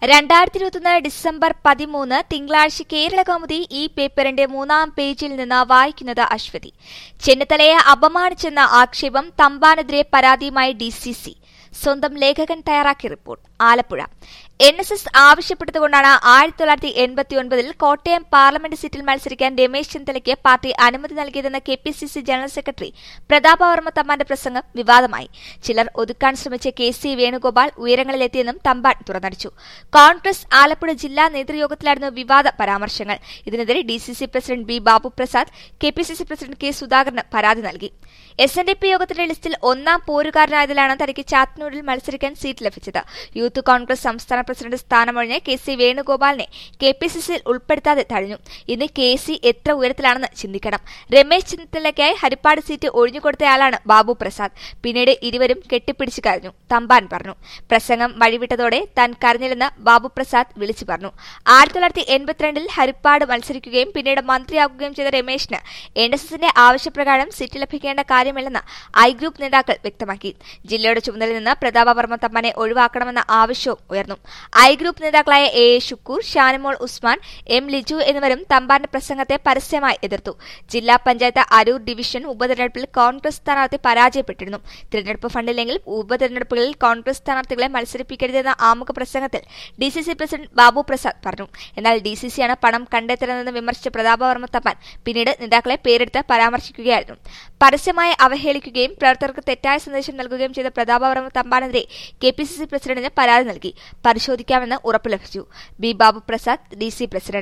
രണ്ടായിരത്തി ഇരുപത്തൊന്ന് ഡിസംബർ പതിമൂന്ന് തിങ്കളാഴ്ച കേരള കൗമുദി ഈ പേപ്പറിന്റെ മൂന്നാം പേജിൽ നിന്ന് വായിക്കുന്നത് അശ്വതി ചെന്നിത്തലയെ അപമാനിച്ചെന്ന ആക്ഷേപം തമ്പാനെതിരെ പരാതിയുമായി ഡിസിസി സ്വന്തം ലേഖകൻ തയ്യാറാക്കിയ report Alappuzha N S S ആവശ്യപ്പെട്ടതുകൊണ്ടാണ് ആയിരത്തി തൊള്ളായിരത്തി എൺപത്തിയൊൻപതിൽ കോട്ടയം പാർലമെന്റ് സീറ്റിൽ മത്സരിക്കാൻ രമേശ് ചെന്നിത്തലയ്ക്ക് പാർട്ടി അനുമതി നൽകിയതെന്ന K P C C general secretary Prathapavarma തമ്പാന്റെ പ്രസംഗം വിവാദമായി ചിലർ ഒതുക്കാൻ ശ്രമിച്ച കെ സി വേണുഗോപാൽ ഉയരങ്ങളിലെത്തിയെന്നും തമ്പാൻ തുറന്നടിച്ചു കോൺഗ്രസ് ആലപ്പുഴ ജില്ലാ നേതൃയോഗത്തിലായിരുന്നു വിവാദ പരാമർശങ്ങൾ ഇതിനെതിരെ D C C president B Babu Prasad K P C C president K സുധാകരന് പരാതി നൽകി എസ് എൻ ഡി പി യോഗത്തിന്റെ ലിസ്റ്റിൽ ഒന്നാം പോരുകാരനായതിലാണ് തനിക്ക് ചാത്തന്നൂരിൽ മത്സരിക്കാൻ സീറ്റ് ലഭിച്ചത് യൂത്ത് കോൺഗ്രസ് സംസ്ഥാന പ്രസിഡന്റ് സ്ഥാനമൊഴിഞ്ഞ് കെ സി വേണുഗോപാലിനെ കെ പി സി സിയിൽ ഉൾപ്പെടുത്താതെ തഴഞ്ഞു ഇന്ന് കെ സി എത്ര ഉയരത്തിലാണെന്ന് ചിന്തിക്കണം രമേശ് ചെന്നിത്തലയ്ക്കായി ഹരിപ്പാട് സീറ്റ് ഒഴിഞ്ഞുകൊടുത്തയാളാണ് ബാബു പ്രസാദ് പിന്നീട് ഇരുവരും കെട്ടിപ്പിടിച്ചു കരഞ്ഞു തമ്പാൻ പറഞ്ഞു പ്രസംഗം വഴിവിട്ടതോടെ താൻ കരഞ്ഞില്ലെന്ന് ബാബു പ്രസാദ് വിളിച്ചു പറഞ്ഞു ആയിരത്തി തൊള്ളായിരത്തി എൺപത്തിരണ്ടിൽ ഹരിപ്പാട് മത്സരിക്കുകയും പിന്നീട് മന്ത്രിയാകുകയും ചെയ്ത രമേശിന് എൻ എസ് എസിന്റെ ആവശ്യപ്രകാരം സീറ്റ് ലഭിക്കേണ്ട കാര്യമില്ലെന്ന് ഐ ഗ്രൂപ്പ് നേതാക്കൾ വ്യക്തമാക്കി ജില്ലയുടെ ചുമതലയിൽ നിന്ന് പ്രതാപവർമ്മ തമ്മനെ ഒഴിവാക്കണമെന്ന ആവശ്യവും ഉയർന്നു ഐ ഗ്രൂപ്പ് നേതാക്കളായ A A Shukkur Shanimol Usman M Liju എന്നിവരും തമ്പാന്റെ പ്രസംഗത്തെ പരസ്യമായി എതിർത്തു ജില്ലാ പഞ്ചായത്ത് അരൂർ ഡിവിഷൻ ഉപതെരഞ്ഞെടുപ്പിൽ കോൺഗ്രസ് സ്ഥാനാർത്ഥി പരാജയപ്പെട്ടിരുന്നു തിരഞ്ഞെടുപ്പ് ഫണ്ടില്ലെങ്കിൽ ഉപതെരഞ്ഞെടുപ്പുകളിൽ കോൺഗ്രസ് സ്ഥാനാർത്ഥികളെ മത്സരിപ്പിക്കരുതെന്ന ആമുഖ പ്രസംഗത്തിൽ D C C president Babu Prasad പറഞ്ഞു എന്നാൽ ഡി സി സിയാണ് പണം കണ്ടെത്തുന്നതെന്ന് വിമർശിച്ച പ്രതാപവർമ്മ തപ്പാൻ പിന്നീട് നേതാക്കളെ പേരെടുത്ത് പരാമർശിക്കുകയായിരുന്നു പരസ്യമായി അവഹേളിക്കുകയും പ്രവർത്തകർക്ക് തെറ്റായ സന്ദേശം നൽകുകയും ചെയ്ത പ്രതാപവർമ്മ തമ്പാനെതിരെ കെ പി സി സി പ്രസിഡന്റിന് പരാതി നൽകി പരിശോധിക്കാമെന്ന് ഉറപ്പ് ലഭിച്ചു B Babu Prasad D C president